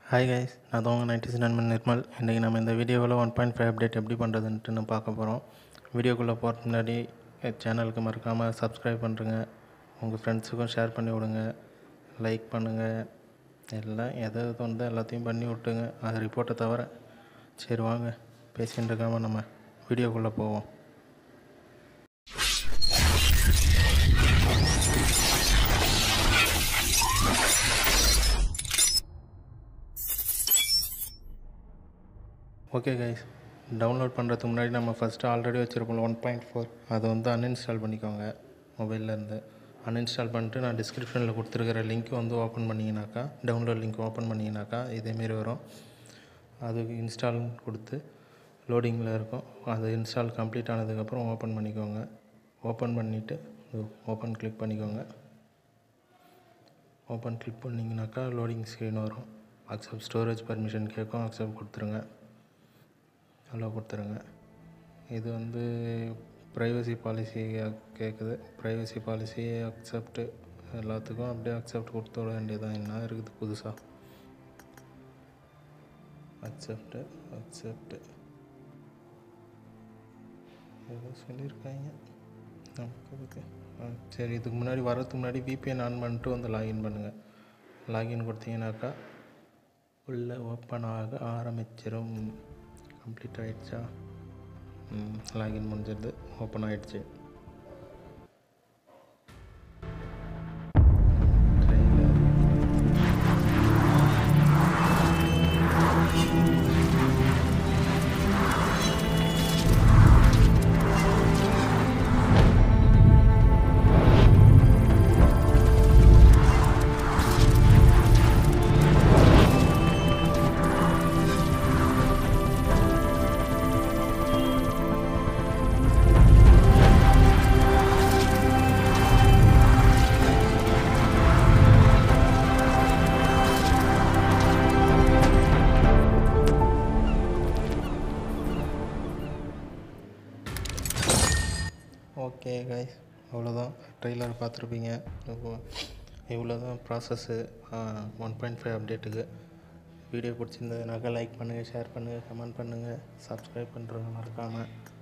hi guys நான் தான் உங்கள் நைன்டி நண்பன் நிர்மல் இன்றைக்கி நம்ம இந்த வீடியோவில் ஒன் பாயிண்ட் ஃபைவ் அப்டேட் எப்படி பண்ணுறதுன்ட்டு நம்ம பார்க்க போகிறோம் வீடியோக்குள்ளே போகிறதுக்கு முன்னாடி சேனலுக்கு மறக்காமல் சப்ஸ்கிரைப் பண்ணுறங்க உங்கள் ஃப்ரெண்ட்ஸுக்கும் ஷேர் பண்ணி விடுங்க லைக் பண்ணுங்கள் எல்லாம் எது எது தோணுதோ எல்லாத்தையும் பண்ணி விட்டுங்க அது ரிப்போர்ட்டை தவிர சரி வாங்க பேசிகிட்டு இருக்காமல் நம்ம வீடியோக்குள்ளே போவோம் ஓகே கைஸ் டவுன்லோட் பண்ணுறதுக்கு முன்னாடி நம்ம ஃபஸ்ட்டு ஆல்ரெடி வச்சுருப்போம் ஒன் பாயிண்ட் ஃபோர் அதை வந்து அன்இன்ஸ்டால் பண்ணிக்கோங்க மொபைல்லேருந்து அன்இன்ஸ்டால் பண்ணிட்டு நான் டிஸ்கிரிப்ஷனில் கொடுத்துருக்கிற லிங்க் வந்து ஓப்பன் பண்ணிங்கனாக்கா டவுன்லோட் லிங்க் ஓப்பன் பண்ணிங்கனாக்கா இதேமாரி வரும் அதுக்கு இன்ஸ்டால் கொடுத்து லோடிங்கில் இருக்கும் அது இன்ஸ்டால் கம்ப்ளீட் ஆனதுக்கப்புறம் ஓப்பன் பண்ணிக்கோங்க ஓப்பன் பண்ணிவிட்டு ஓப்பன் கிளிக் பண்ணிக்கோங்க ஓப்பன் கிளிக் பண்ணிங்கனாக்கா லோடிங் ஸ்க்ரீன் வரும் அக்செப்ட் ஸ்டோரேஜ் பர்மிஷன் கேட்கும் அக்செப்ட் கொடுத்துருங்க அலோ கொடுத்துருங்க இது வந்து ப்ரைவசி பாலிசி கேட்குது ப்ரைவசி பாலிசி அக்செப்ட் எல்லாத்துக்கும் அப்படியே அக்செப்ட் கொடுத்து விட வேண்டியதான் என்ன இருக்குது புதுசாக அக்செப்ட் அக்செப்ட் ஏதோ சொல்லியிருக்காங்க நமக்கு அதுக்கு ஆ, சரி இதுக்கு முன்னாடி வரதுக்கு முன்னாடி VPN ஆன் பண்ணிட்டு வந்து லாகின் பண்ணுங்கள் லாகின் கொடுத்தீங்கன்னாக்கா உள்ளே ஓப்பன் ஆக ஆரம்பிச்சிடும் கம்ப்ளீட் ஆகிடுச்சா லாகின் முடிஞ்சிருது ஓப்பன் ஆகிடுச்சு ஓகே கைஸ் அவ்வளோதான் ட்ரெய்லர் பார்த்துருப்பீங்க இவ்வளோ தான் ப்ராசஸ்ஸு ஒன் பாயிண்ட் ஃபைவ் அப்டேட்டுக்கு வீடியோ பிடிச்சிருந்ததுனாக்கா லைக் பண்ணுங்கள் ஷேர் பண்ணுங்கள் கமெண்ட் பண்ணுங்கள் சப்ஸ்கிரைப் பண்ணுறது மறக்காமல்